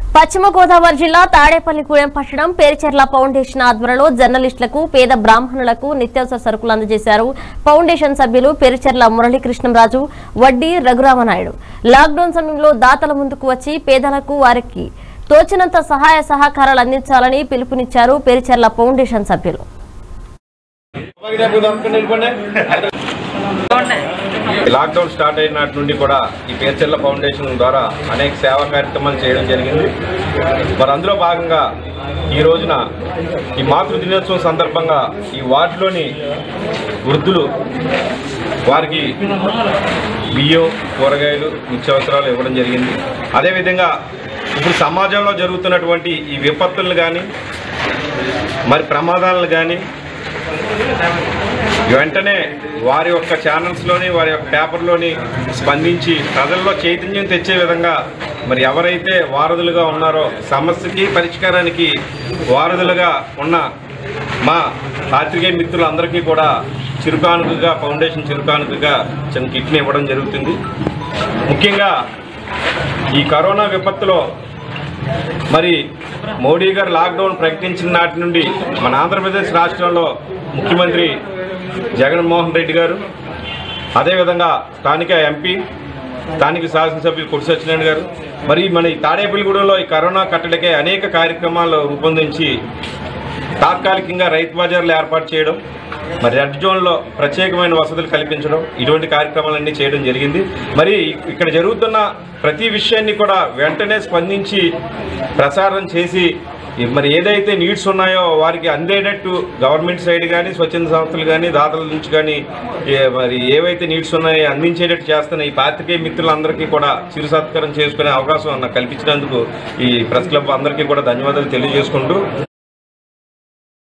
పశ్చిమ గోదావరి జిల్లా తాడేపల్లిగూడెం పట్టణం పేరుచెర్ల ఫౌండేషన్ ఆధ్వర్యంలో జర్నలిస్టులకు పేద బ్రాహ్మణులకు నిత్యావసర సరుకులు అందజేశారు ఫౌండేషన్ సభ్యులు పేరుచెర్ల మురళీకృష్ణంరాజు వడ్డీ రఘురామనాయుడు లాక్డౌన్ సమయంలో దాతల ముందుకు వచ్చి పేదలకు వారికి తోచినంత సహాయ సహకారాలు అందించాలని పిలుపునిచ్చారు పేరుచెర్ల ఫౌండేషన్ సభ్యులు లాక్డౌన్ స్టార్ట్ అయిన నాటి నుండి కూడా ఈ పేర్చెల్ల ఫౌండేషన్ ద్వారా అనేక సేవా కార్యక్రమాలు చేయడం జరిగింది మరి అందులో భాగంగా ఈ రోజున ఈ మాతృ దినోత్సవం సందర్భంగా ఈ వార్డులోని వృద్ధులు వారికి బియ్యం కూరగాయలు నిత్యావసరాలు ఇవ్వడం జరిగింది అదేవిధంగా ఇప్పుడు సమాజంలో జరుగుతున్నటువంటి ఈ విపత్తులను కానీ మరి ప్రమాదాలను కానీ వెంటనే వారి యొక్క ఛానల్స్లోని వారి యొక్క పేపర్లోని స్పందించి ప్రజల్లో చైతన్యం తెచ్చే విధంగా మరి ఎవరైతే వారధులుగా ఉన్నారో సమస్యకి పరిష్కారానికి వారధులుగా ఉన్న మా పాత్రికేయ మిత్రులందరికీ కూడా చిరుకానుకగా ఫౌండేషన్ చిరుకానుకగా చిన్న కిట్ని ఇవ్వడం జరుగుతుంది ముఖ్యంగా ఈ కరోనా విపత్తులో మరి మోడీ గారు లాక్డౌన్ ప్రకటించిన నాటి నుండి మన ఆంధ్రప్రదేశ్ రాష్ట్రంలో ముఖ్యమంత్రి జగన్మోహన్ రెడ్డి గారు అదేవిధంగా స్థానిక ఎంపీ స్థానిక శాసనసభ్యులు కుర్సి సత్యనారాయణ గారు మరి మన ఈ తాడేపల్లిగూడెంలో ఈ కరోనా కట్టడికే అనేక కార్యక్రమాలు రూపొందించి తాత్కాలికంగా రైతు బజార్లు ఏర్పాటు చేయడం మరి రెడ్ జోన్లో ప్రత్యేకమైన వసతులు కల్పించడం ఇటువంటి కార్యక్రమాలన్నీ చేయడం జరిగింది మరి ఇక్కడ జరుగుతున్న ప్రతి విషయాన్ని కూడా వెంటనే స్పందించి ప్రచారం చేసి మరి ఏదైతే నీడ్స్ ఉన్నాయో వారికి అందేటట్టు గవర్నమెంట్ సైడ్ కానీ స్వచ్ఛంద సంస్థలు కానీ దాతల నుంచి కానీ ఏ- మరి ఏవైతే నీడ్స్ ఉన్నాయో అందించేటట్టు చేస్తున్న ఈ పాత్రికేయ మిత్రులందరికీ కూడా చిరు సత్కారం చేసుకునే అవకాశం నాకు కల్పించినందుకు ఈ ప్రెస్ క్లబ్ అందరికీ కూడా ధన్యవాదాలు తెలియజేసుకుంటూ